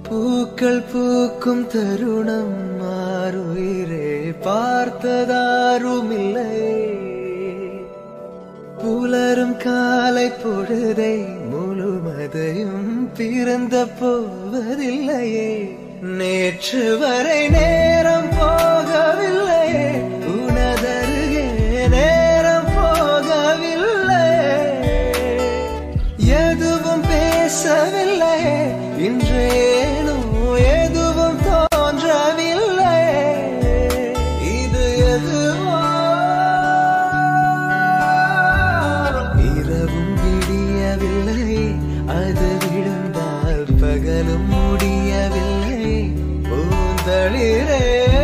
பூக்கள் பூக்கும் தருணம் மாறுயிரே பார்த்ததாருமில்லை புலரும் காலை பொழுதை முழுமதையும் பிறந்த போவதில்லையே நேற்று வரை நேரம் போகவில்லையே உனதருகே நேரம் போகவில்லை எதுவும் பேசவில்லை இன்று ஏனோ எதுவும் தோன்றவில்லை இது எதுவோ இரவும் விடியவில்லை அது விழுந்தால் பகலும் முடியவில்லை பூந்தளிரே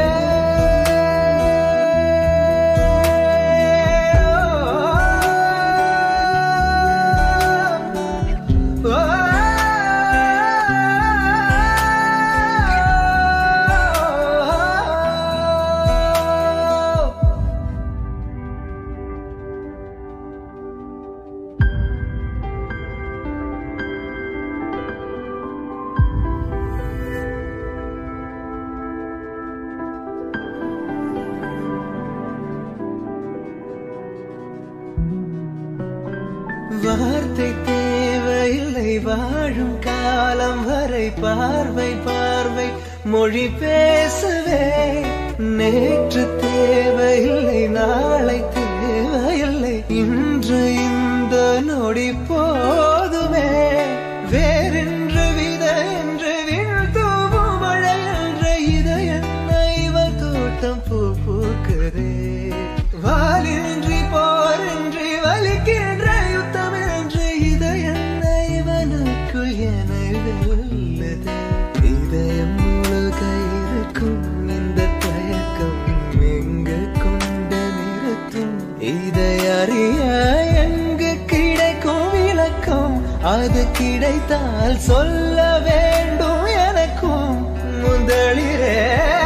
வார்த்தை தேவையில்லை வாழும் காலம் வரை பார்வை பார்வை மொழி பேசவே நேற்று தேவையில்லை நாளை தேவையில்லை இன்று இந்த நொடி போதுமே வேறென்று வித என்று வீழ்த்தூவும் மழை என்ற இதய இவள் தோட்டம் பூ பூக்குதே வாலின்றி போரின்றி வலிக்கின்ற யுத்தம் என்று இதய இவனுக்குள் என வெல்லுது இதயம் முழுக இருக்கும் இந்த தயக்கம் எங்கு கொண்டு நிறுத்தும் இதை அறிய எங்கு கிடைக்கும் விளக்கம் அது கிடைத்தால் சொல்ல வேண்டும் எனக்கும் முதலிரே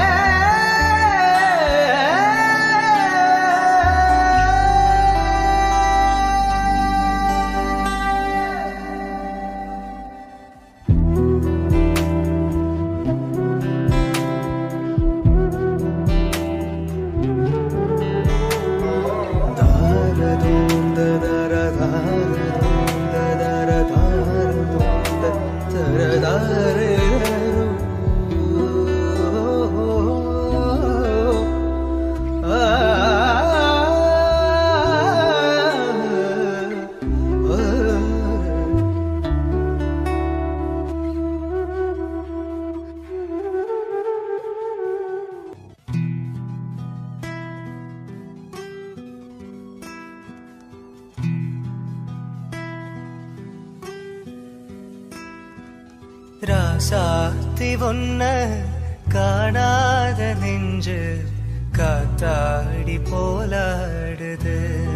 ராசாத்தி ஒன்ன காணாத நெஞ்சு காத்தாடி போலாடுது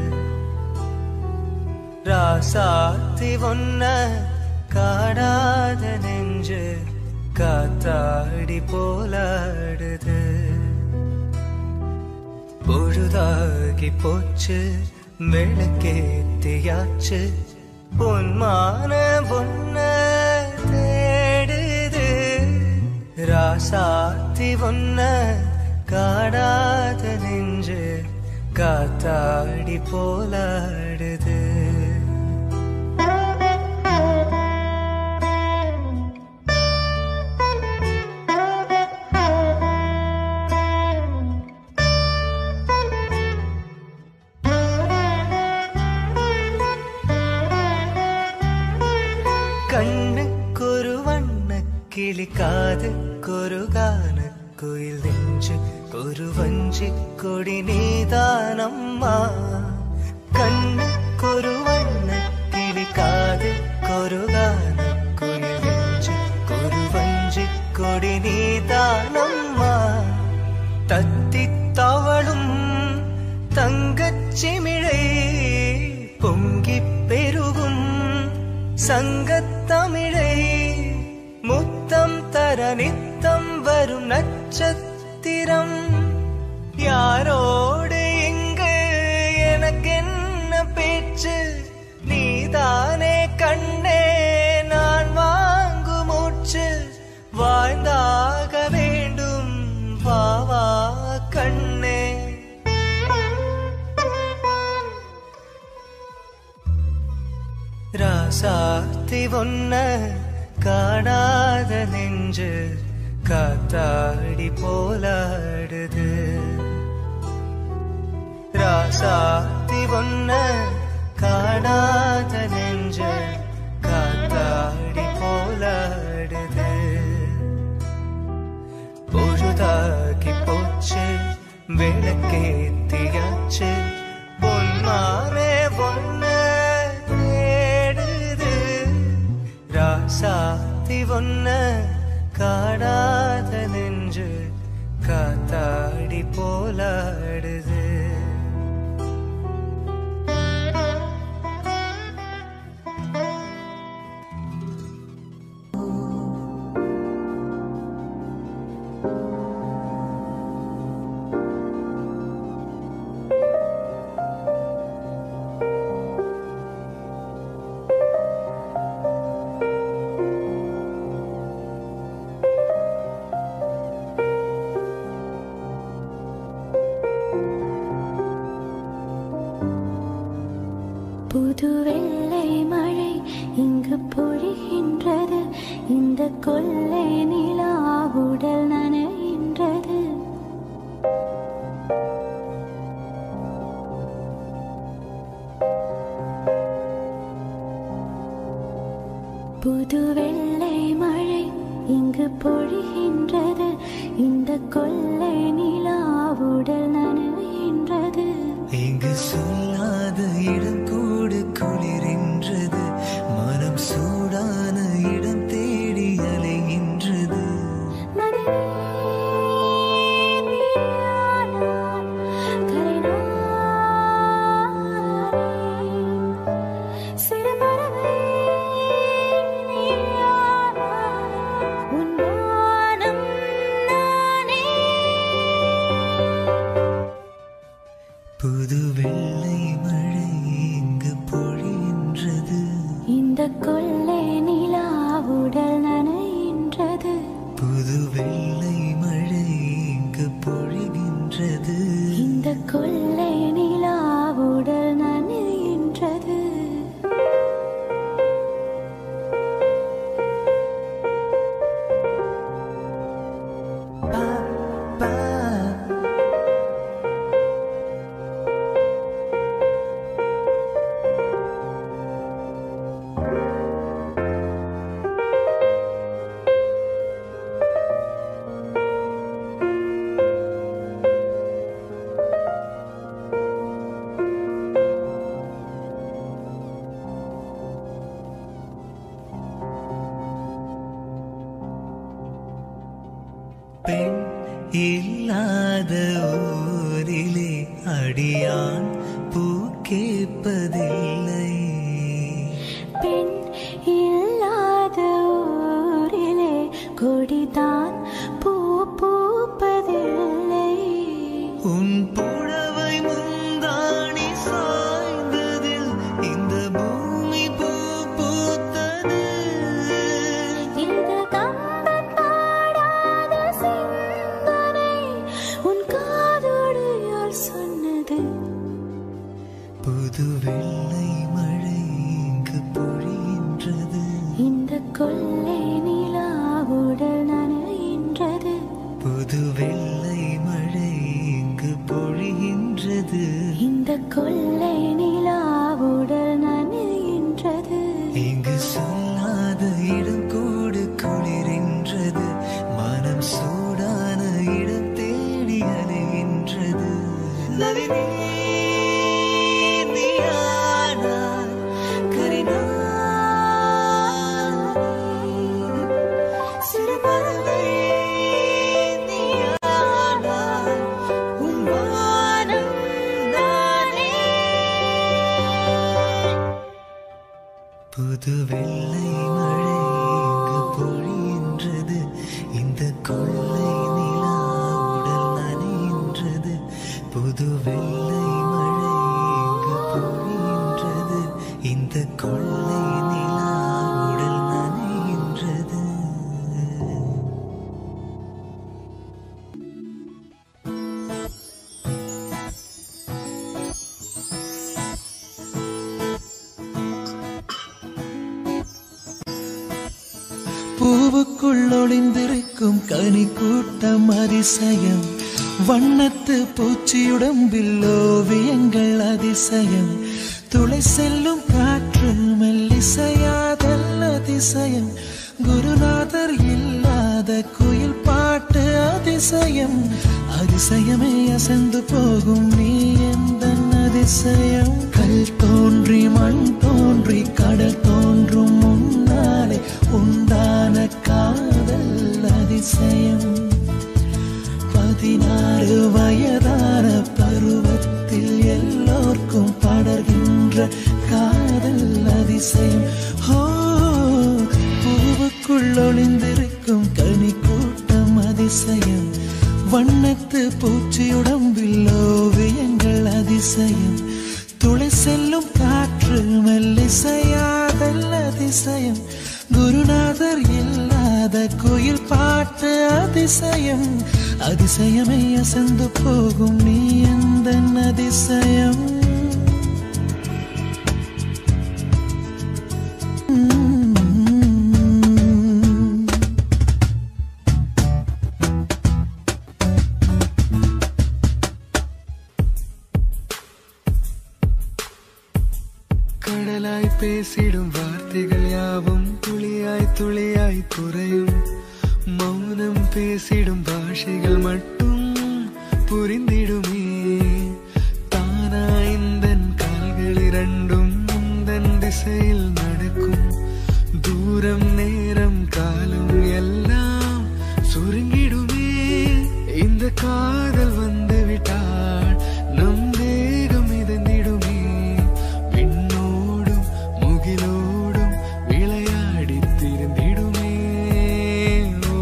ராசாத்தி ஒன்ன காணாத நெஞ்சு காத்தாடி போலாடுது பொழுதாகி போச்சு விளக்கேத்தியாச்சு பொன்மான பொன்ன தேடுது ராசாத்தி ஒன்ன காடாத நெஞ்சு காத்தாடி போலாடுது கண்ணுக்கொரு வண்ண கிளி காதுக்கொரு கான குயில் நெஞ்சு ஒரு வஞ்சி கொடி நீதானம்மா கண்ணுக்கொரு வண்ண கிளி காதுக்கொரு கான குயில் நெஞ்சு ஒரு வஞ்சி கொடி நீதானம்மா தத்தி தவளும் தங்கச் சிமிழை பொங்கிப் பெருகும் சங்கத்தமிழை முத்தம் தர நித்தம் வரும் நட்சத்திரம் யாரோடு இங்கு எனக்கென்ன பேச்சு நீதானே கண்ணே நான் வாங்கு மூச்சு வா ராசாத்தி ஒன்ன காணாத நெஞ்சு காத்தாடி போலாடுது ராசாத்தி ஒன்ன காணாத நெஞ்சு காத்தாடி போலாடுது பொழுதாகி போச்சு விளக்கேத்தியாச்சு பொன்மானே பொன்ன தேடுது ராசாத்தி ஒன்ன காணாத நெஞ்சு காத்தாடி போலாடுது புது வெள்ளை மழை இங்கு பொழிகின்றது இந்த கொள்ளை நிலா உடல் நனைகின்றது புது வெள்ளை மழை இங்கு பொழிகின்றது இந்த கொள்ளை நிலா உடல் நனைகின்றது இங்கு சொல்லாத இடம் கூடு குளிரின்றது மனம் சூடான இடம் தேடி அலைகின்றது புது வெள்ளை மழை இங்கு பொழிகின்றது இந்த கொள்ளை நிலா உடல் நனைகின்றது புது வெள்ளை மழை இங்கு பொழிகின்றது இந்த கொள்ளை நிலா உடல் நனைகின்றது பா, பா. பெண் இல்லாத ஊரிலே அடியான் பூ கேட்பதில்லை பெண் இல்லாத ஊரிலே கொடிதான் பூ பூப்பதில்லை உன் புடவை முந்தாணி சாய்ந்ததில் இந்த பூமி பூ பூத்தது இந்த கம்பன் பாடாத சிந்தனை உன் காதோடு யார் சொன்னது புது வெள்ளை மழை இங்கு பொழிகின்றது இந்த கொள்ளை நிலா உடல் நனைகின்றது பூவுக்குள் ஒளிந்திருக்கும் கனி கூட்டம் அதிசயம் வண்ணத்து பூச்சியுடம்பில் ஓவியங்கள் அதிசயம் துளை செல்லும் காற்று மெல்லிசையாதல் அதிசயம் குருநாதர் இல்லாத குயில் பாட்டு அதிசயம் அதிசயமே அசந்து போகும் நீ எந்த அதிசயம் கல் தோன்றி மண் தோன்றி கடல் தோன்றும் முன்னாலே உண்டான காதல் அதிசயம் பதினாறு வயதான பருவத்தில் எல்லோர்க்கும் படர்கின்ற காதல் அதிசயம் ஹோ பூவுக்குள் ஒளிந்திருக்கும் கனி கூட்டம் அதிசயம் வண்ணத்து பூச்சியுடம்பில் ஓவியங்கள் அதிசயம் துளை செல்லும் காற்று மெல்லிசையாதல் அதிசயம் குருநாதர் இல்லாத குயில் பாட்டு அதிசயம் அதிசயமே அசந்து போகும் நீ எந்த அதிசயம் உம். கடலாய் பேசிடும் வார்த்தைகள் யாவும் துளியாய் துளியாய் குறையும் மௌனம் பேசிடும் பாஷைகள் மட்டும் புரிந்திடுமே தானா இந்த கால்கள் இரண்டும் முந்தன் திசையில் நடக்கும் தூரம் நேரம் காலம் எல்லாம் சுருங்கிடுமே இந்த காதல் வந்து விட்டால் நம் தேகம் மிதந்திடுமே விண்ணோடும் முகிலோடும் விளையாடி திருந்திடுமே ஓ,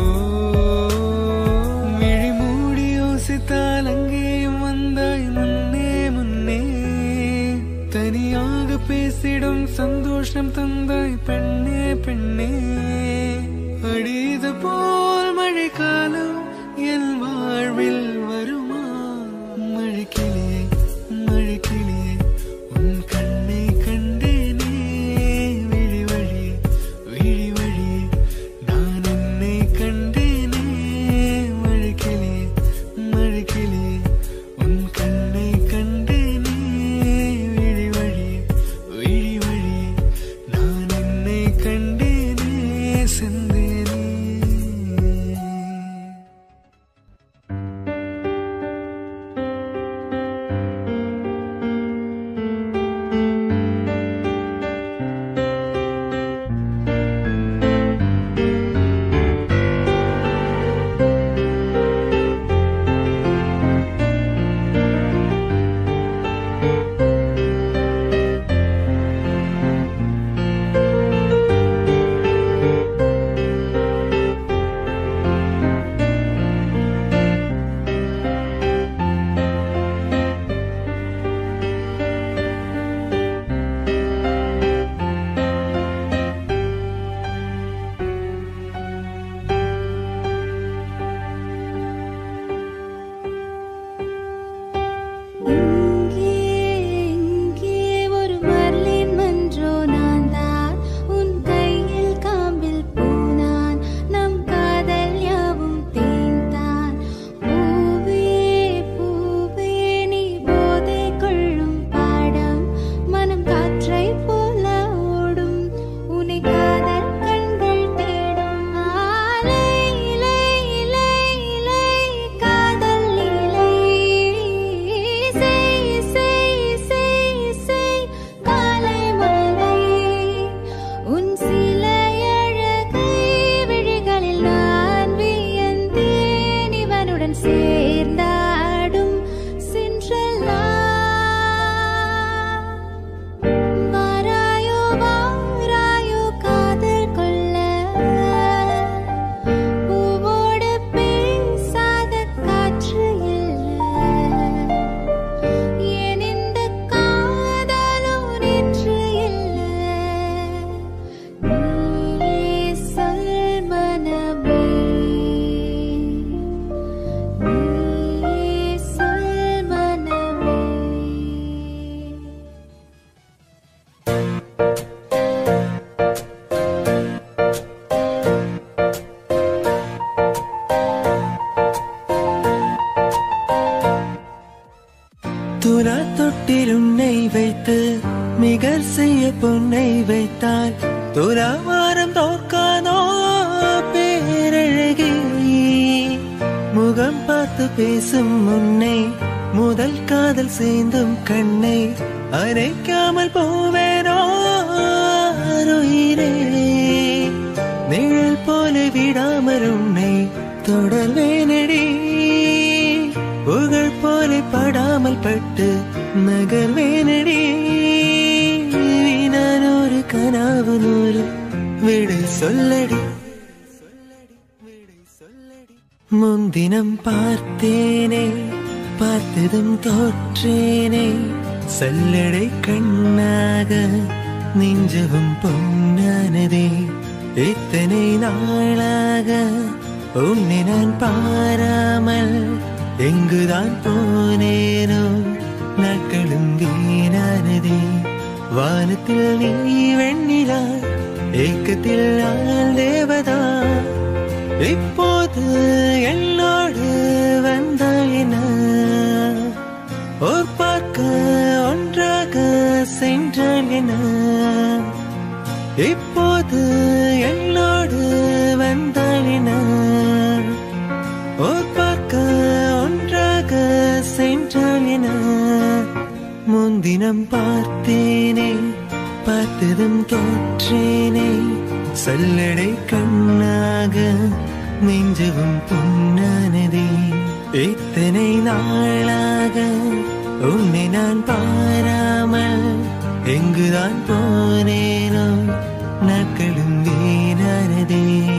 விழி மூடி யோசித்தால் அங்கேயும் வந்தாய் முன்னே முன்னே தனியாக பேசிடும் சந்தோஷம் தந்தாய் பெண்ணே பெண்ணே அடிது போல் மழைக்காலம் என் வாழ்வில் வருமா மழைக்கிளியே மழைக்கிளியே உன் கண்ணை கண்டேனே விழி வழியே விழி வழியே நான் என்னை கண்டேனே மழைக்கிளியே மழைக்கிளியே உன் கண்ணை கண்டேனே விழி வழியே விழி வழியே நான் என்னை கண்டேனே செந்தேனே பார்த்து பேசும் முன்னை முதல் காதல் சேர்ந்தும் கண்ணை அரைக்காமல் போவேனோ உயிரே நிழல் போல விடாமல் உன்னை தொடர்வேனடி புகழ் போல படாமல் பட்டு நகர்வேனடி நான் ஒரு கனாவு நூறு விடு சொல்லடி முன்தினம் பார்த்தேனே பார்த்ததும் தோற்றேனே சல்லடை கண்ணாக நெஞ்சவும் பொன்னானதே இத்தனை நாளாக உன்னை நான் பாராமல் எங்குதான் போனேனோ நாட்களும் வீணானதே வானத்தில் நீ வெண்ணிலா ஏக்கத்தில் நான் தேவதா இப்போது என்னோடு வந்தாயின ஓர் பார்க்க ஒன்றாக சென்றால் என இப்போது என்னோடு வந்தால் என ஓர் பார்க்க ஒன்றாக சென்றால் என முன்தினம் பார்த்தேனே பார்த்ததும் தோற்றேனே சல்லடை கண்ணாக நெஞ்சவும் பொன்னானதே இத்தனை நாளாக உன்னை நான் பாராமல் எங்குதான் போனேனோ நாட்களும் வீணானதே